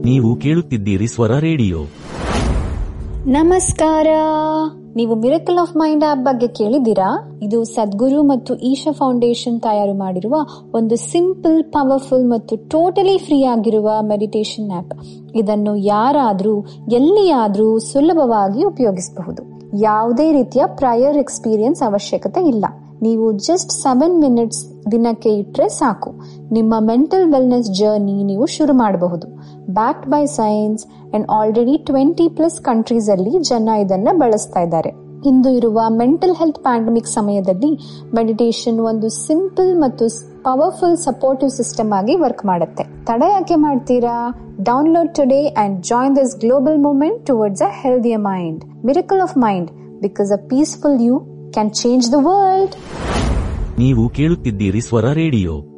ನೀವು ಕೇಳುತ್ತಿದ್ದೀರಿ ಸ್ವರ ರೇಡಿಯೋ ನಮಸ್ಕಾರ ನೀವು ಮಿರಕಲ್ ಆಫ್ ಮೈಂಡ್ ಆಪ್ ಬಗ್ಗೆ ಕೇಳಿದ್ದೀರಾ ಇದು ಸದ್ಗುರು ಮತ್ತು ಈಶಾ ಫೌಂಡೇಶನ್ ತಯಾರು ಮಾಡಿರುವ ಒಂದು ಸಿಂಪಲ್ ಪವರ್ಫುಲ್ ಮತ್ತು ಟೋಟಲಿ ಫ್ರೀ ಆಗಿರುವ ಮೆಡಿಟೇಷನ್ ಆಪ್ ಇದನ್ನು ಯಾರಾದ್ರೂ ಎಲ್ಲಿಯಾದ್ರೂ ಸುಲಭವಾಗಿ ಉಪಯೋಗಿಸಬಹುದು ಯಾವುದೇ ರೀತಿಯ ಪ್ರಯರ್ ಎಕ್ಸ್ಪೀರಿಯನ್ಸ್ ಅವಶ್ಯಕತೆ ಇಲ್ಲ ನೀವು ಜಸ್ಟ್ ಸೆವೆನ್ ಮಿನಿಟ್ಸ್ ದಿನಕ್ಕೆ ಇಟ್ರೆ ಸಾಕು ನಿಮ್ಮ ಮೆಂಟಲ್ ವೆಲ್ನೆಸ್ ಜರ್ನಿ ನೀವು ಶುರು ಮಾಡಬಹುದು backed by science and already twenty plus countries ಅಲ್ಲಿ ಜನ ಇದನ್ನ ಬಳಸ್ತಾ ಇದ್ದಾರೆ ಇಂದು ಇರುವ ಮೆಂಟಲ್ ಹೆಲ್ತ್ ಪ್ಯಾಂಡಮಿಕ್ ಸಮಯದಲ್ಲಿ ಮೆಡಿಟೇಷನ್ ಒಂದು ಸಿಂಪಲ್ ಮತ್ತು ಪವರ್ಫುಲ್ ಸಪೋರ್ಟಿವ್ ಸಿಸ್ಟಮ್ ಆಗಿ ವರ್ಕ್ ಮಾಡುತ್ತೆ ತಡ ಯಾಕೆ ಮಾಡ್ತೀರಾ download today and join this global movement towards a healthier mind miracle of mind because a peaceful you can change the world ನೀವು ಕೇಳುತ್ತಿದ್ದೀರಿ ಸ್ವರ ರೇಡಿಯೋ